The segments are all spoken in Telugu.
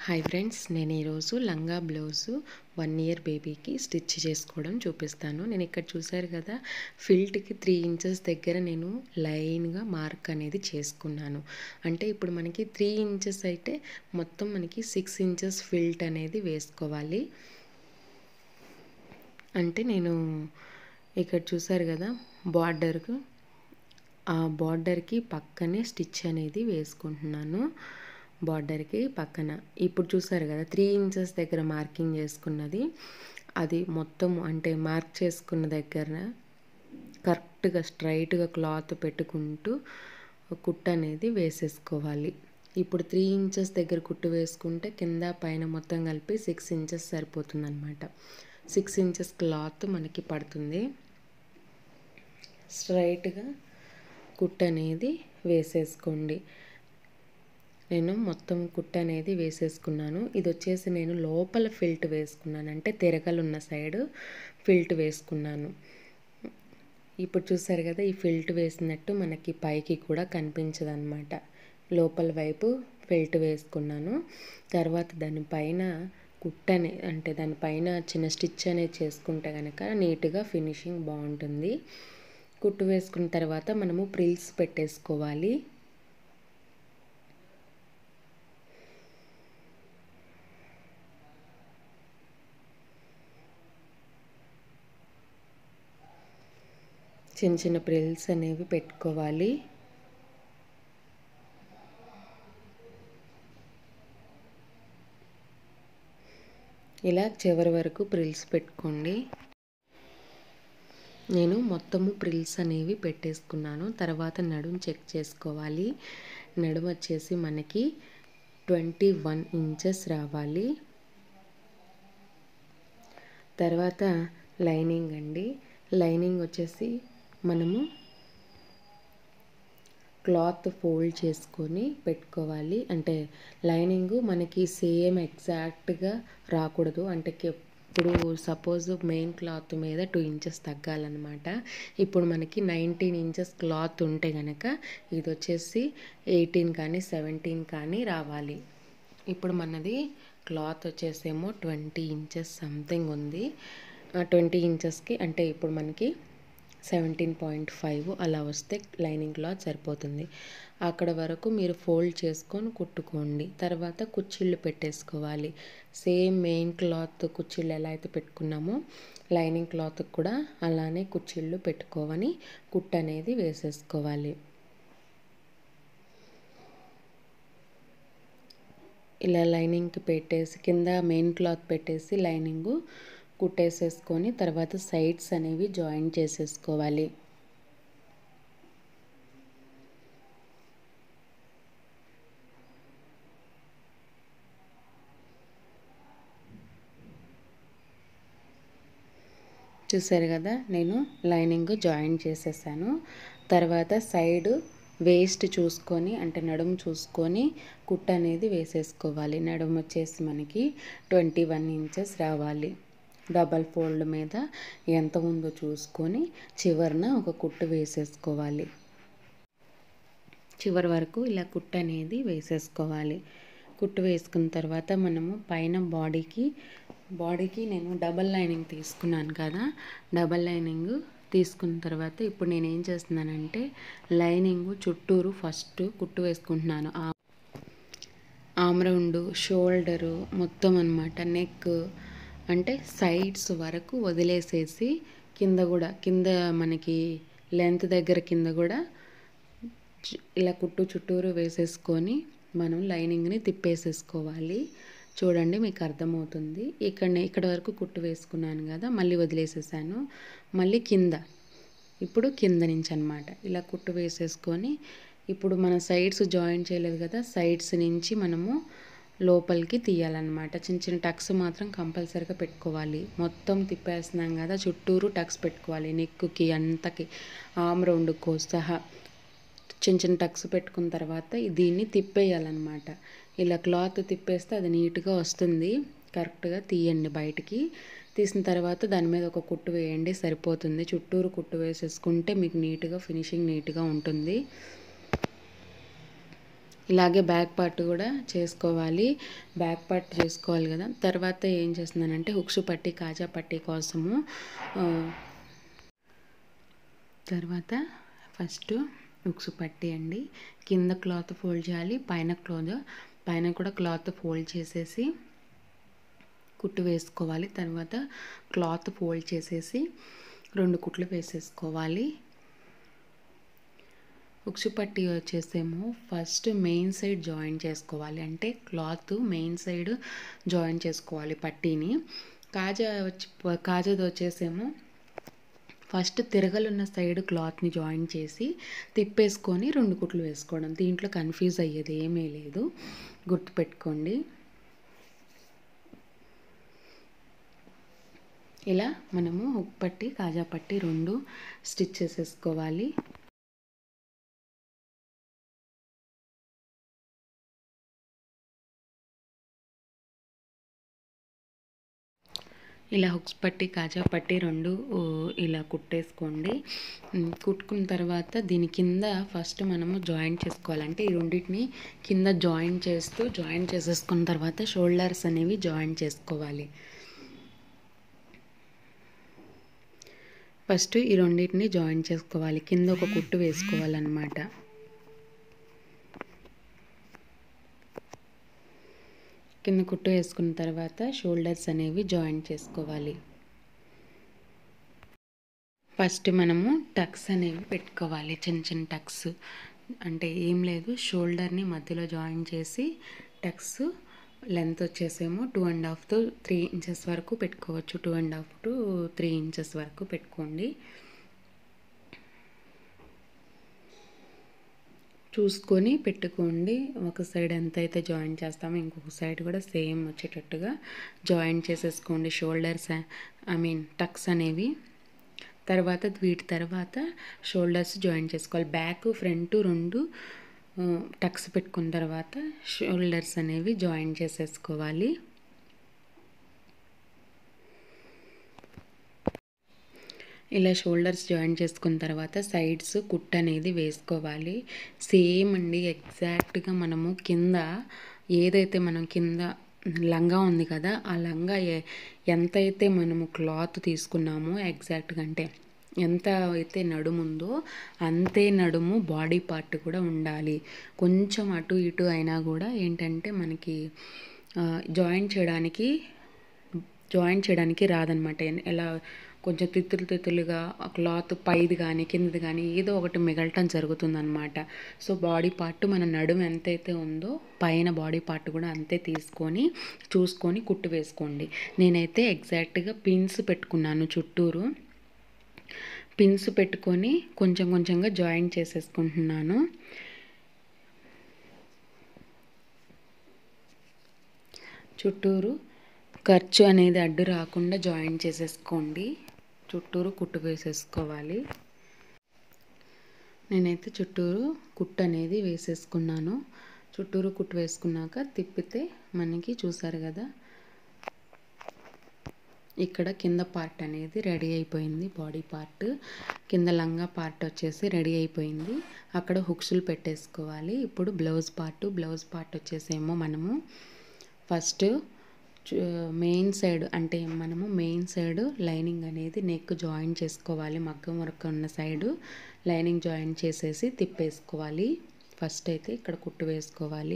హాయ్ ఫ్రెండ్స్ నేను ఈరోజు లంగా బ్లౌజు వన్ ఇయర్ బేబీకి స్టిచ్ చేసుకోవడం చూపిస్తాను నేను ఇక్కడ చూసారు కదా ఫిల్ట్కి త్రీ ఇంచెస్ దగ్గర నేను లైన్గా మార్క్ అనేది చేసుకున్నాను అంటే ఇప్పుడు మనకి త్రీ ఇంచెస్ అయితే మొత్తం మనకి సిక్స్ ఇంచెస్ ఫిల్ట్ అనేది వేసుకోవాలి అంటే నేను ఇక్కడ చూసారు కదా బార్డర్కు ఆ బార్డర్కి పక్కనే స్టిచ్ అనేది వేసుకుంటున్నాను బార్డర్కి పక్కన ఇప్పుడు చూసారు కదా త్రీ ఇంచెస్ దగ్గర మార్కింగ్ చేసుకున్నది అది మొత్తం అంటే మార్క్ చేసుకున్న దగ్గర కరెక్ట్గా స్ట్రైట్గా క్లాత్ పెట్టుకుంటూ కుట్టు అనేది వేసేసుకోవాలి ఇప్పుడు త్రీ ఇంచెస్ దగ్గర కుట్టు వేసుకుంటే కింద పైన మొత్తం కలిపి సిక్స్ ఇంచెస్ సరిపోతుంది అనమాట సిక్స్ ఇంచెస్ క్లాత్ మనకి పడుతుంది స్ట్రైట్గా కుట్టు అనేది వేసేసుకోండి నేను మొత్తం కుట్టు అనేది వేసేసుకున్నాను ఇది వచ్చేసి నేను లోపల ఫిల్ట్ వేసుకున్నాను అంటే తిరగలున్న సైడ్ ఫిల్ట్ వేసుకున్నాను ఇప్పుడు చూసారు కదా ఈ ఫిల్ట్ వేసినట్టు మనకి పైకి కూడా కనిపించదు అనమాట లోపల వైపు ఫిల్ట్ వేసుకున్నాను తర్వాత దానిపైన కుట్టనే అంటే దానిపైన చిన్న స్టిచ్ అనేది చేసుకుంటే కనుక నీట్గా ఫినిషింగ్ బాగుంటుంది కుట్టు వేసుకున్న తర్వాత మనము ప్రిల్స్ పెట్టేసుకోవాలి చిన్న చిన్న ప్రిల్స్ అనేవి పెట్టుకోవాలి ఇలా చివరి వరకు ప్రిల్స్ పెట్టుకోండి నేను మొత్తము ప్రిల్స్ అనేవి పెట్టేసుకున్నాను తర్వాత నడుము చెక్ చేసుకోవాలి నడుము వచ్చేసి మనకి ట్వంటీ వన్ ఇంచెస్ రావాలి తర్వాత లైనింగ్ అండి లైనింగ్ వచ్చేసి మనము క్లాత్ ఫోల్డ్ చేసుకొని పెట్టుకోవాలి అంటే లైనింగ్ మనకి సేమ్ ఎగ్జాక్ట్గా రాకూడదు అంటే ఇప్పుడు సపోజ్ మెయిన్ క్లాత్ మీద టూ ఇంచెస్ తగ్గాలన్నమాట ఇప్పుడు మనకి నైన్టీన్ ఇంచెస్ క్లాత్ ఉంటే కనుక ఇది వచ్చేసి ఎయిటీన్ కానీ సెవెంటీన్ కానీ రావాలి ఇప్పుడు మనది క్లాత్ వచ్చేసేమో ట్వంటీ ఇంచెస్ సంథింగ్ ఉంది ట్వంటీ ఇంచెస్కి అంటే ఇప్పుడు మనకి సెవెంటీన్ పాయింట్ ఫైవ్ అలా వస్తే లైనింగ్ క్లాత్ సరిపోతుంది అక్కడ వరకు మీరు ఫోల్డ్ చేసుకొని కుట్టుకోండి తర్వాత కుచ్చిళ్ళు పెట్టేసుకోవాలి సేమ్ మెయిన్ క్లాత్ కుచ్చిళ్ళు ఎలా అయితే పెట్టుకున్నామో లైనింగ్ క్లాత్ కూడా అలానే కుచ్చిళ్ళు పెట్టుకోవని కుట్టు అనేది వేసేసుకోవాలి ఇలా లైనింగ్కి పెట్టేసి కింద మెయిన్ క్లాత్ పెట్టేసి లైనింగు కుట్టేసేసుకొని తర్వాత సైడ్స్ అనేవి జాయిన్ చేసేసుకోవాలి చూసారు కదా నేను లైనింగ్ జాయిన్ చేసేసాను తర్వాత సైడ్ వేస్ట్ చూసుకొని అంటే నడుము చూసుకొని కుట్ట అనేది వేసేసుకోవాలి నడుము వచ్చేసి మనకి ట్వంటీ వన్ ఇంచెస్ రావాలి డబల్ ఫోల్డ్ మీద ఎంత ఉందో చూసుకొని చివరిన ఒక కుట్టు వేసేసుకోవాలి చివరి వరకు ఇలా కుట్టు అనేది వేసేసుకోవాలి కుట్టు వేసుకున్న తర్వాత మనము పైన బాడీకి బాడీకి నేను డబల్ లైనింగ్ తీసుకున్నాను కదా డబల్ లైనింగ్ తీసుకున్న తర్వాత ఇప్పుడు నేను ఏం చేస్తున్నానంటే లైనింగ్ చుట్టూరు ఫస్ట్ కుట్టు వేసుకుంటున్నాను ఆమ్ రౌండ్ షోల్డరు మొత్తం అనమాట నెక్ అంటే సైడ్స్ వరకు వదిలేసేసి కింద కూడా కింద మనకి లెంత్ దగ్గర కింద కూడా ఇలా కుట్టు చుట్టూరు వేసేసుకొని మనం లైనింగ్ని తిప్పేసేసుకోవాలి చూడండి మీకు అర్థమవుతుంది ఇక్కడ ఇక్కడ వరకు కుట్టు వేసుకున్నాను కదా మళ్ళీ వదిలేసేసాను మళ్ళీ కింద ఇప్పుడు కింద నుంచి అనమాట ఇలా కుట్టు వేసేసుకొని ఇప్పుడు మన సైడ్స్ జాయిన్ చేయలేదు కదా సైడ్స్ నుంచి మనము లోపలికి తీయాలన్నమాట చిన్న చిన్న టక్స్ మాత్రం కంపల్సరీగా పెట్టుకోవాలి మొత్తం తిప్పేస్తున్నాం కదా చుట్టూరు టక్స్ పెట్టుకోవాలి నెక్కుకి అంతకి ఆమ్ రౌండ్కో సహా చిన్న చిన్న టక్స్ పెట్టుకున్న తర్వాత దీన్ని తిప్పేయాలన్నమాట ఇలా క్లాత్ తిప్పేస్తే అది నీట్గా వస్తుంది కరెక్ట్గా తీయండి బయటికి తీసిన తర్వాత దాని మీద ఒక కుట్టు వేయండి సరిపోతుంది చుట్టూరు కుట్టు వేసేసుకుంటే మీకు నీట్గా ఫినిషింగ్ నీట్గా ఉంటుంది ఇలాగే బ్యాక్ పార్ట్ కూడా చేసుకోవాలి బ్యాక్ పార్ట్ చేసుకోవాలి కదా తర్వాత ఏం చేస్తున్నానంటే హుక్స్ పట్టి కాజా పట్టి కోసము ఆ, తర్వాత ఫస్ట్ ఉక్సు పట్టి అండి కింద క్లాత్ ఫోల్డ్ చేయాలి పైన క్లాత్ పైన కూడా క్లాత్ ఫోల్డ్ చేసేసి కుట్టు వేసుకోవాలి తర్వాత క్లాత్ ఫోల్డ్ చేసేసి రెండు కుట్లు వేసేసుకోవాలి ఉక్సు పట్టి వచ్చేసేమో ఫస్ట్ మెయిన్ సైడ్ జాయిన్ చేసుకోవాలి అంటే క్లాత్ మెయిన్ సైడ్ జాయిన్ చేసుకోవాలి పట్టీని కాజా వచ్చి కాజాది వచ్చేసేమో ఫస్ట్ తిరగలున్న సైడ్ క్లాత్ని జాయిన్ చేసి తిప్పేసుకొని రెండు కుట్లు వేసుకోవడం దీంట్లో కన్ఫ్యూజ్ అయ్యేది ఏమీ లేదు గుర్తుపెట్టుకోండి ఇలా మనము హుక్ పట్టి కాజా పట్టి రెండు స్టిచ్ చేసేసుకోవాలి ఇలా హుక్స్ పట్టి కాజా పట్టి రెండు ఊ, ఇలా కుట్టేసుకోండి ఉమ్, కుట్టుకున్న తర్వాత దీని కింద ఫస్ట్ మనము జాయింట్ చేసుకోవాలంటే ఈ రెండింటిని కింద జాయింట్ చేస్తూ జాయింట్ చేసేసుకున్న తర్వాత షోల్డర్స్ అనేవి జాయింట్ చేసుకోవాలి ఫస్ట్ ఈ రెండింటిని జాయింట్ చేసుకోవాలి కింద ఒక కుట్టు వేసుకోవాలన్నమాట కింద కుట్టు వేసుకున్న తర్వాత షోల్డర్స్ అనేవి జాయింట్ చేసుకోవాలి ఫస్ట్ మనము టక్స్ అనేవి పెట్టుకోవాలి చిన్న చిన్న టక్స్ అంటే ఏం లేదు షోల్డర్ని మధ్యలో జాయిన్ చేసి టక్స్ లెంత్ వచ్చేసేమో two and half to three inches వరకు పెట్టుకోవచ్చు two and half to three inches వరకు పెట్టుకోండి చూసుకొని పెట్టుకోండి ఒక సైడ్ ఎంత అయితే జాయిన్ చేస్తామో ఇంకొక సైడ్ కూడా సేమ్ వచ్చేటట్టుగా జాయిన్ చేసేసుకోండి షోల్డర్స్ ఐ మీన్ టక్స్ అనేవి తర్వాత వీటి తర్వాత షోల్డర్స్ జాయిన్ చేసుకోవాలి బ్యాక్ ఫ్రంట్ రెండు ఆ, టక్స్ పెట్టుకున్న తర్వాత షోల్డర్స్ అనేవి జాయిన్ చేసేసుకోవాలి ఇలా షోల్డర్స్ జాయిన్ చేసుకున్న తర్వాత సైడ్స్ కుట్ అనేది వేసుకోవాలి సేమ్ అండి ఎగ్జాక్ట్గా మనము కింద ఏదైతే మనం కింద లంగా ఉంది కదా ఆ లంగా ఎ- ఎంతైతే మనము క్లాత్ తీసుకున్నామో ఎగ్జాక్ట్గా అంటే ఎంత అయితే నడుము ఉందో అంతే నడుము బాడీ పార్ట్ కూడా ఉండాలి కొంచెం అటు ఇటు అయినా కూడా ఏంటంటే మనకి జాయిన్ చేయడానికి జాయిన్ చేయడానికి రాదనమాట ఎన్- ఎలా కొంచెం తిత్తులు తిత్తులుగా క్లాత్ పైది కానీ కిందది కానీ ఏదో ఒకటి మిగలటం జరుగుతుందన్నమాట సో బాడీ పార్ట్ మన నడుము ఎంతైతే ఉందో పైన బాడీ పార్ట్ కూడా అంతే తీసుకొని చూసుకొని కుట్టు వేసుకోండి నేనైతే ఎగ్జాక్ట్గా పిన్స్ పెట్టుకున్నాను చుట్టూరు పిన్స్ పెట్టుకొని కొంచెం కొంచెంగా జాయిన్ చేసేసుకుంటున్నాను చుట్టూరు ఖర్చు అనేది అడ్డు రాకుండా జాయిన్ చేసేసుకోండి చుట్టూరు కుట్టు వేసేసుకోవాలి నేనైతే చుట్టూరు కుట్టు అనేది వేసేసుకున్నాను చుట్టూరు కుట్టు వేసుకున్నాక తిప్పితే మనకి చూసారు కదా ఇక్కడ కింద పార్ట్ అనేది రెడీ అయిపోయింది బాడీ పార్ట్ కింద లంగా పార్ట్ వచ్చేసి రెడీ అయిపోయింది అక్కడ హుక్స్లు పెట్టేసుకోవాలి ఇప్పుడు బ్లౌజ్ పార్ట్ బ్లౌజ్ పార్ట్ వచ్చేసేమో మనము ఫస్ట్ మెయిన్ సైడ్ అంటే మనము మెయిన్ సైడ్ లైనింగ్ అనేది నెక్ జాయిన్ చేసుకోవాలి మగ్గం వరకు ఉన్న సైడు లైనింగ్ జాయిన్ చేసేసి తిప్పేసుకోవాలి ఫస్ట్ అయితే ఇక్కడ కుట్టు వేసుకోవాలి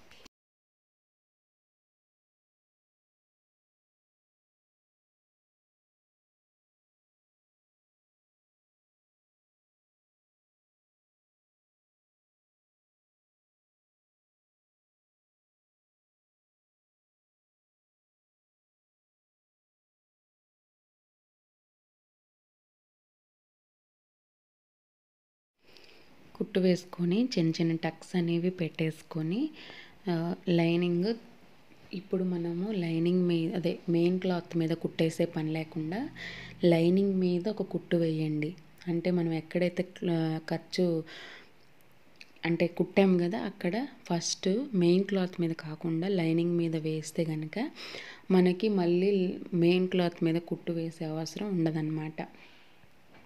కుట్టు వేసుకొని చిన్న చిన్న టక్స్ అనేవి పెట్టేసుకొని ఆ, లైనింగ్ ఇప్పుడు మనము లైనింగ్ మీద అదే మెయిన్ క్లాత్ మీద కుట్టేసే పని లేకుండా లైనింగ్ మీద ఒక కుట్టు వేయండి అంటే మనం ఎక్కడైతే క్లా- ఖర్చు అంటే కుట్టాం కదా అక్కడ ఫస్ట్ మెయిన్ క్లాత్ మీద కాకుండా లైనింగ్ మీద వేస్తే కనుక మనకి మళ్ళీ మెయిన్ క్లాత్ మీద కుట్టు వేసే అవసరం ఉండదన్నమాట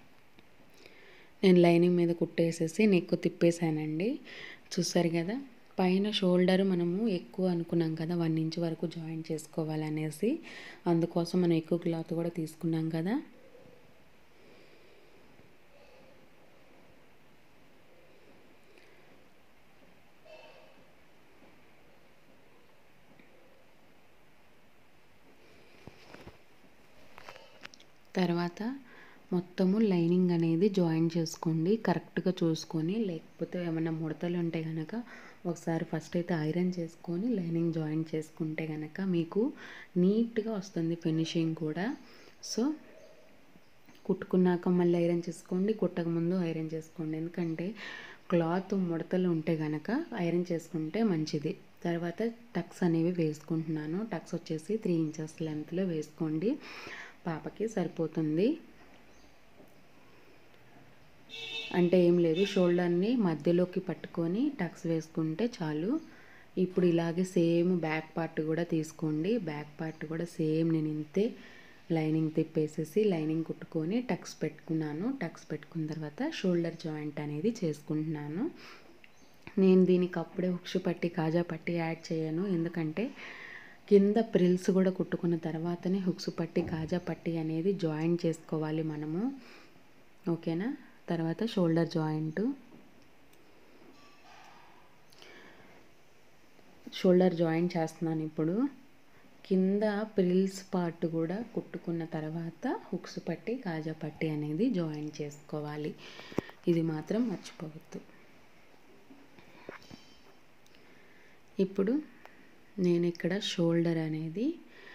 నేను లైనింగ్ మీద కుట్టేసేసి నెక్కు తిప్పేశానండి చూసారు కదా పైన షోల్డర్ మనము ఎక్కువ అనుకున్నాం కదా వన్ ఇంచ్ వరకు జాయిన్ చేసుకోవాలనేసి అందుకోసం మనం ఎక్కువ క్లాత్ కూడా తీసుకున్నాం కదా తర్వాత మొత్తము లైనింగ్ అనేది జాయిన్ చేసుకోండి కరెక్ట్గా చూసుకొని లేకపోతే ఏమైనా ముడతలు ఉంటే కనుక ఒకసారి ఫస్ట్ అయితే ఐరన్ చేసుకొని లైనింగ్ జాయిన్ చేసుకుంటే కనుక మీకు నీట్గా వస్తుంది ఫినిషింగ్ కూడా సో కుట్టుకున్నాక మళ్ళీ ఐరన్ చేసుకోండి కుట్టక ముందు ఐరన్ చేసుకోండి ఎందుకంటే క్లాత్ ముడతలు ఉంటే కనుక ఐరన్ చేసుకుంటే మంచిది తర్వాత టక్స్ అనేవి వేసుకుంటున్నాను టక్స్ వచ్చేసి త్రీ ఇంచెస్ లెంత్లో వేసుకోండి పాపకి సరిపోతుంది అంటే ఏం లేదు షోల్డర్ని మధ్యలోకి పట్టుకొని టక్స్ వేసుకుంటే చాలు ఇప్పుడు ఇలాగే సేమ్ బ్యాక్ పార్ట్ కూడా తీసుకోండి బ్యాక్ పార్ట్ కూడా సేమ్ నేను ఇంతే లైనింగ్ తిప్పేసేసి లైనింగ్ కుట్టుకొని టక్స్ పెట్టుకున్నాను టక్స్ పెట్టుకున్న తర్వాత షోల్డర్ జాయింట్ అనేది చేసుకుంటున్నాను నేను దీనికి అప్పుడే హుక్స్ పట్టి కాజా పట్టి యాడ్ చేయను ఎందుకంటే కింద ప్రిల్స్ కూడా కుట్టుకున్న తర్వాతనే హుక్స్ పట్టి కాజా పట్టి అనేది జాయిన్ చేసుకోవాలి మనము ఓకేనా తర్వాత షోల్డర్ జాయింట్ షోల్డర్ జాయిన్ చేస్తున్నాను ఇప్పుడు కింద ప్రిల్స్ పార్ట్ కూడా కుట్టుకున్న తర్వాత హుక్స్ పట్టి కాజా పట్టి అనేది జాయిన్ చేసుకోవాలి ఇది మాత్రం మర్చిపోవద్దు ఇప్పుడు నేను ఇక్కడ షోల్డర్ అనేది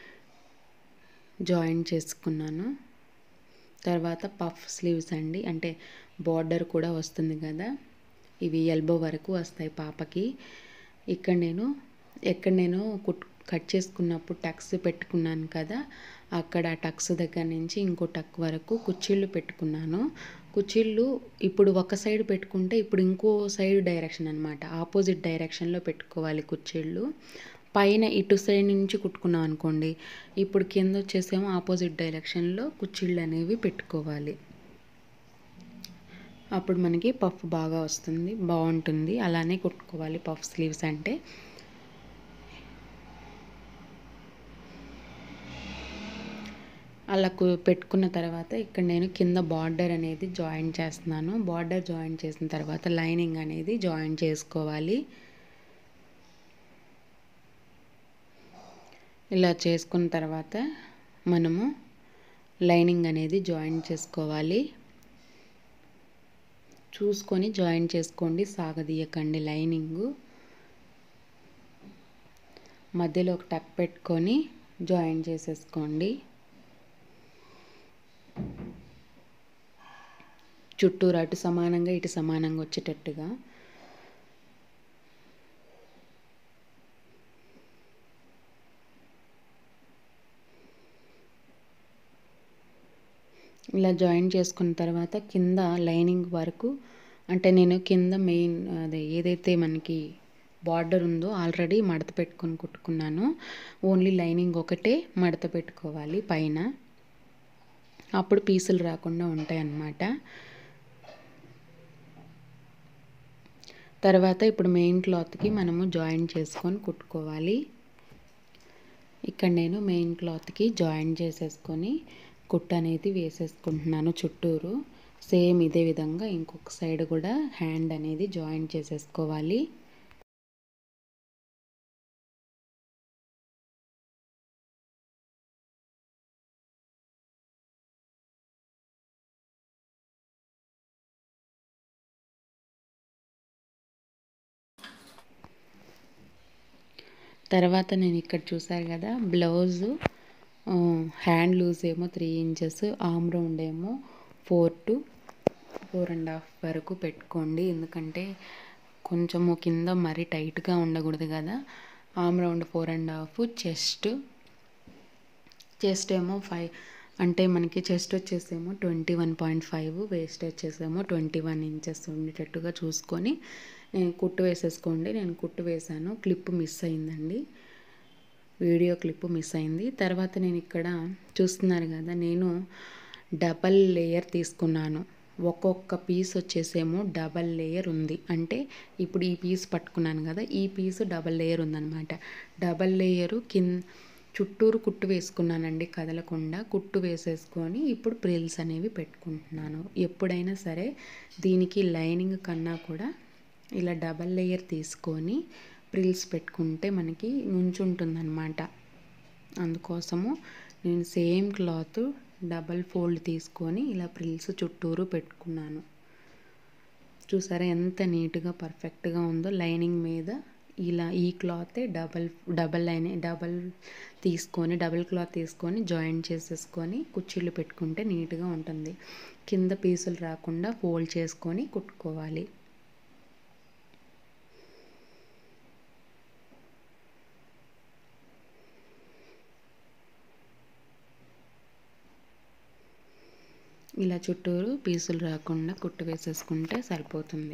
జాయిన్ చేసుకున్నాను తర్వాత పఫ్ స్లీవ్స్ అండి అంటే బార్డర్ కూడా వస్తుంది కదా ఇవి ఎల్బో వరకు వస్తాయి పాపకి ఇక్కడ నేను ఎక్కడ నేను కుట్ కట్ చేసుకున్నప్పుడు టక్స్ పెట్టుకున్నాను కదా అక్కడ టక్స్ దగ్గర నుంచి ఇంకో టక్ వరకు కుచ్చిళ్ళు పెట్టుకున్నాను కుచ్చిళ్ళు ఇప్పుడు ఒక సైడ్ పెట్టుకుంటే ఇప్పుడు ఇంకో సైడ్ డైరెక్షన్ అనమాట ఆపోజిట్ డైరెక్షన్లో పెట్టుకోవాలి కుచ్చిళ్ళు పైన ఇటు సైడ్ నుంచి కుట్టుకున్నాం అనుకోండి ఇప్పుడు కింద వచ్చేసేమో ఆపోజిట్ డైరెక్షన్లో కుచ్చిళ్ళు అనేవి పెట్టుకోవాలి అప్పుడు మనకి పఫ్ బాగా వస్తుంది బాగుంటుంది అలానే కుట్టుకోవాలి పఫ్ స్లీవ్స్ అంటే అలా పెట్టుకున్న తర్వాత ఇక్కడ నేను కింద బార్డర్ అనేది జాయిన్ చేస్తున్నాను బార్డర్ జాయిన్ చేసిన తర్వాత లైనింగ్ అనేది జాయిన్ చేసుకోవాలి ఇలా చేసుకున్న తర్వాత మనము లైనింగ్ అనేది జాయిన్ చేసుకోవాలి చూసుకొని జాయిన్ చేసుకోండి సాగదీయకండి లైనింగు మధ్యలో ఒక టక్ పెట్టుకొని జాయిన్ చేసేసుకోండి చుట్టూరు అటు సమానంగా ఇటు సమానంగా వచ్చేటట్టుగా ఇలా జాయిన్ చేసుకున్న తర్వాత కింద లైనింగ్ వరకు అంటే నేను కింద మెయిన్ అదే ఏదైతే మనకి బార్డర్ ఉందో ఆల్రెడీ మడత పెట్టుకొని కుట్టుకున్నాను ఓన్లీ లైనింగ్ ఒకటే మడత పెట్టుకోవాలి పైన అప్పుడు పీసులు రాకుండా ఉంటాయి అన్నమాట తర్వాత ఇప్పుడు మెయిన్ క్లాత్కి మనము జాయిన్ చేసుకొని కుట్టుకోవాలి ఇక్కడ నేను మెయిన్ క్లాత్కి జాయిన్ చేసేసుకొని కుట్టు అనేది వేసేసుకుంటున్నాను చుట్టూరు సేమ్ ఇదే విధంగా ఇంకొక సైడ్ కూడా హ్యాండ్ అనేది జాయిన్ చేసేసుకోవాలి తర్వాత నేను ఇక్కడ చూసారు కదా బ్లౌజు హ్యాండ్ లూజ్ ఏమో త్రీ ఇంచెస్ ఆమ్ రౌండ్ ఏమో four to four and half వరకు పెట్టుకోండి ఎందుకంటే కొంచెము కింద మరీ టైట్గా ఉండకూడదు కదా arm round four and half chest chest ఏమో ఫైవ్ అంటే మనకి చెస్ట్ వచ్చేసేమో twenty one point five waist వచ్చేసేమో ట్వంటీ వన్ ఇంచెస్ ఉండేటట్టుగా చూసుకొని నేను కుట్టు వేసేసుకోండి నేను కుట్టు వేసాను క్లిప్ మిస్ అయిందండి వీడియో క్లిప్ మిస్ అయింది తర్వాత నేను ఇక్కడ చూస్తున్నారు కదా నేను డబల్ లేయర్ తీసుకున్నాను ఒక్కొక్క పీస్ వచ్చేసేమో డబల్ లేయర్ ఉంది అంటే ఇప్పుడు ఈ పీస్ పట్టుకున్నాను కదా ఈ పీస్ డబల్ లేయర్ ఉందన్నమాట డబల్ లేయరు కింద చుట్టూరు కుట్టు వేసుకున్నానండి కదలకుండా కుట్టు వేసేసుకొని ఇప్పుడు ప్రిల్స్ అనేవి పెట్టుకుంటున్నాను ఎప్పుడైనా సరే దీనికి లైనింగ్ కన్నా కూడా ఇలా డబల్ లేయర్ తీసుకొని ప్రిల్స్ పెట్టుకుంటే మనకి నుంచుంటుందన్నమాట అందుకోసము నేను సేమ్ క్లాత్ డబల్ ఫోల్డ్ తీసుకొని ఇలా ప్రిల్స్ చుట్టూరు పెట్టుకున్నాను చూసారా ఎంత నీట్గా పర్ఫెక్ట్గా ఉందో లైనింగ్ మీద ఇలా ఈ క్లాతే డబల్ డబల్ లైన్ డబల్ తీసుకొని డబల్ క్లాత్ తీసుకొని జాయింట్ చేసేసుకొని కుర్చీలు పెట్టుకుంటే నీట్గా ఉంటుంది కింద పీసులు రాకుండా ఫోల్డ్ చేసుకొని కుట్టుకోవాలి ఇలా చుట్టూరు పీసులు రాకుండా కుట్టు వేసేసుకుంటే సరిపోతుంది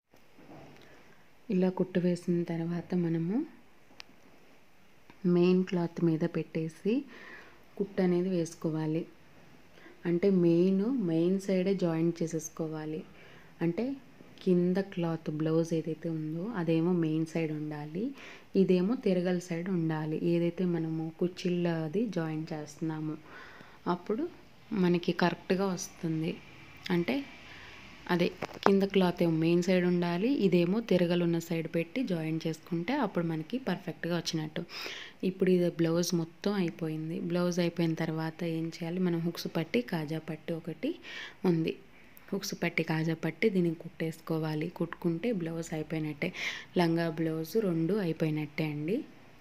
ఇలా కుట్టు వేసిన తర్వాత మనము మెయిన్ క్లాత్ మీద పెట్టేసి కుట్టు అనేది వేసుకోవాలి అంటే మెయిన్ మెయిన్ సైడే జాయింట్ చేసేసుకోవాలి అంటే కింద క్లాత్ బ్లౌజ్ ఏదైతే ఉందో అదేమో మెయిన్ సైడ్ ఉండాలి ఇదేమో తిరగల సైడ్ ఉండాలి ఏదైతే మనము కుచ్చిళ్ళ అది జాయిన్ చేస్తున్నామో అప్పుడు మనకి కరెక్ట్గా వస్తుంది అంటే అదే కింద క్లాత్ ఏమో మెయిన్ సైడ్ ఉండాలి ఇదేమో తిరగలు ఉన్న సైడ్ పెట్టి జాయిన్ చేసుకుంటే అప్పుడు మనకి పర్ఫెక్ట్గా వచ్చినట్టు ఇప్పుడు ఇది బ్లౌజ్ మొత్తం అయిపోయింది బ్లౌజ్ అయిపోయిన తర్వాత ఏం చేయాలి మనం హుక్స్ పట్టి కాజా పట్టి ఒకటి ఉంది హుక్స్ పట్టి కాజా పట్టి దీనికి కుట్టేసుకోవాలి కుట్టుకుంటే బ్లౌజ్ అయిపోయినట్టే లంగా బ్లౌజ్ రెండు అయిపోయినట్టే అండి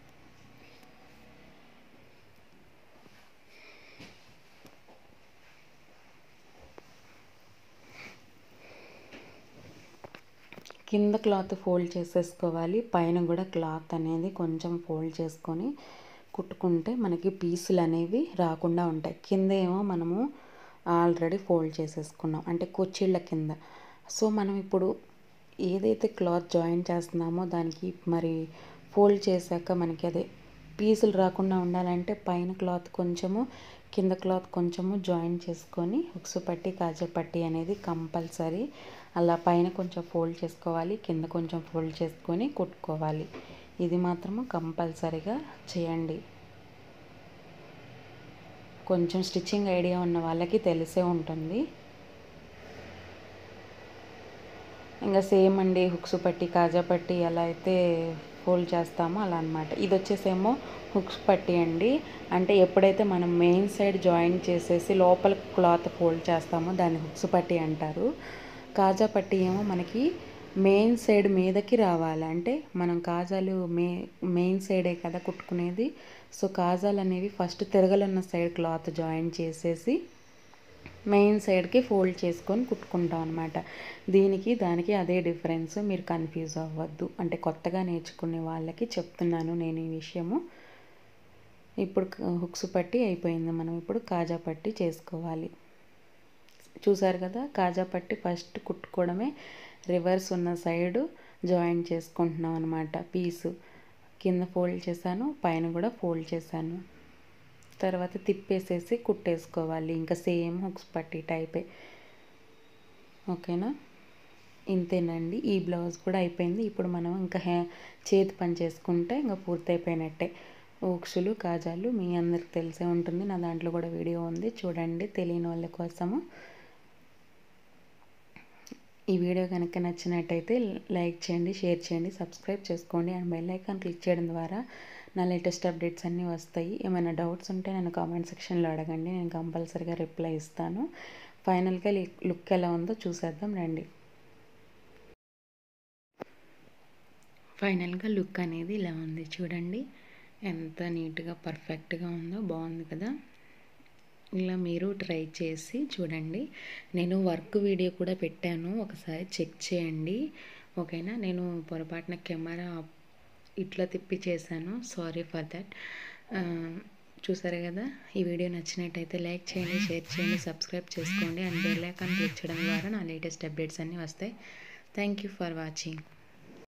కింద క్లాత్ ఫోల్డ్ చేసేసుకోవాలి పైన కూడా క్లాత్ అనేది కొంచెం ఫోల్డ్ చేసుకొని కుట్టుకుంటే మనకి పీసులు అనేవి రాకుండా ఉంటాయి కింద ఏమో మనము ఆల్రెడీ ఫోల్డ్ చేసేసుకున్నాం అంటే కుర్చీళ్ళ కింద సో మనం ఇప్పుడు ఏదైతే క్లాత్ జాయిన్ చేస్తున్నామో దానికి మరి ఫోల్డ్ చేశాక మనకి అదే పీసులు రాకుండా ఉండాలంటే పైన క్లాత్ కొంచెము కింద క్లాత్ కొంచెము జాయిన్ చేసుకొని హుక్స్ పట్టి కాజా పట్టి అనేది కంపల్సరీ అలా పైన కొంచెం ఫోల్డ్ చేసుకోవాలి కింద కొంచెం ఫోల్డ్ చేసుకొని కుట్టుకోవాలి ఇది మాత్రము కంపల్సరీగా చేయండి కొంచెం స్టిచ్చింగ్ ఐడియా ఉన్న వాళ్ళకి తెలిసే ఉంటుంది ఇంకా సేమ్ అండి హుక్స్ పట్టి కాజా పట్టి ఎలా అయితే ఫోల్డ్ చేస్తామో అలా అనమాట ఇది వచ్చేసేమో హుక్స్ పట్టి అండి అంటే ఎప్పుడైతే మనం మెయిన్ సైడ్ జాయిన్ చేసేసి లోపల క్లాత్ ఫోల్డ్ చేస్తామో దాన్ని హుక్స్ పట్టి అంటారు కాజా పట్టి ఏమో మనకి మెయిన్ సైడ్ మీదకి రావాలి అంటే మనం కాజాలు మే మెయిన్ సైడే కదా కుట్టుకునేది సో కాజాలు అనేవి ఫస్ట్ తిరగలున్న సైడ్ క్లాత్ జాయిన్ చేసేసి మెయిన్ సైడ్కి ఫోల్డ్ చేసుకొని కుట్టుకుంటాం అనమాట దీనికి దానికి అదే డిఫరెన్స్ మీరు కన్ఫ్యూజ్ అవ్వద్దు అంటే కొత్తగా నేర్చుకునే వాళ్ళకి చెప్తున్నాను నేను ఈ విషయము ఇప్పుడు హుక్స్ పట్టి అయిపోయింది మనం ఇప్పుడు కాజా పట్టి చేసుకోవాలి చూసారు కదా కాజా పట్టి ఫస్ట్ కుట్టుకోవడమే రివర్స్ ఉన్న సైడు జాయిన్ చేసుకుంటున్నాం అనమాట పీసు కింద ఫోల్డ్ చేశాను పైన కూడా ఫోల్డ్ చేశాను తర్వాత తిప్పేసేసి కుట్టేసుకోవాలి ఇంకా సేమ్ హుక్స్ పట్టి టైపే ఓకేనా ఇంతేనండి ఈ బ్లౌజ్ కూడా అయిపోయింది ఇప్పుడు మనం ఇంకా హే చేతి పని చేసుకుంటే ఇంకా పూర్తయిపోయినట్టే ఊక్సులు కాజాలు మీ అందరికి తెలిసే ఉంటుంది నా దాంట్లో కూడా వీడియో ఉంది చూడండి తెలియని వాళ్ళ కోసము ఈ వీడియో కనుక నచ్చినట్టయితే లైక్ చేయండి షేర్ చేయండి సబ్స్క్రైబ్ చేసుకోండి అండ్ బెల్ ఐకాన్ క్లిక్ చేయడం ద్వారా నా లేటెస్ట్ అప్డేట్స్ అన్నీ వస్తాయి ఏమైనా డౌట్స్ ఉంటే నేను కామెంట్ సెక్షన్లో అడగండి నేను కంపల్సరీగా రిప్లై ఇస్తాను ఫైనల్గా లుక్ ఎలా ఉందో చూసేద్దాం రండి ఫైనల్గా లుక్ అనేది ఇలా ఉంది చూడండి ఎంత నీట్గా పర్ఫెక్ట్గా ఉందో బాగుంది కదా ఇలా మీరు ట్రై చేసి చూడండి నేను వర్క్ వీడియో కూడా పెట్టాను ఒకసారి చెక్ చేయండి ఓకేనా నేను పొరపాటున కెమెరా ఇట్లా తిప్పి చేశాను సారీ ఫర్ దట్ చూసారు కదా ఈ వీడియో నచ్చినట్టయితే లైక్ చేయండి షేర్ చేయండి సబ్స్క్రైబ్ చేసుకోండి అండ్ బెల్ ఐకాన్ క్లిక్ చేయడం ద్వారా నా లేటెస్ట్ అప్డేట్స్ అన్నీ వస్తాయి థ్యాంక్ యూ ఫర్ వాచింగ్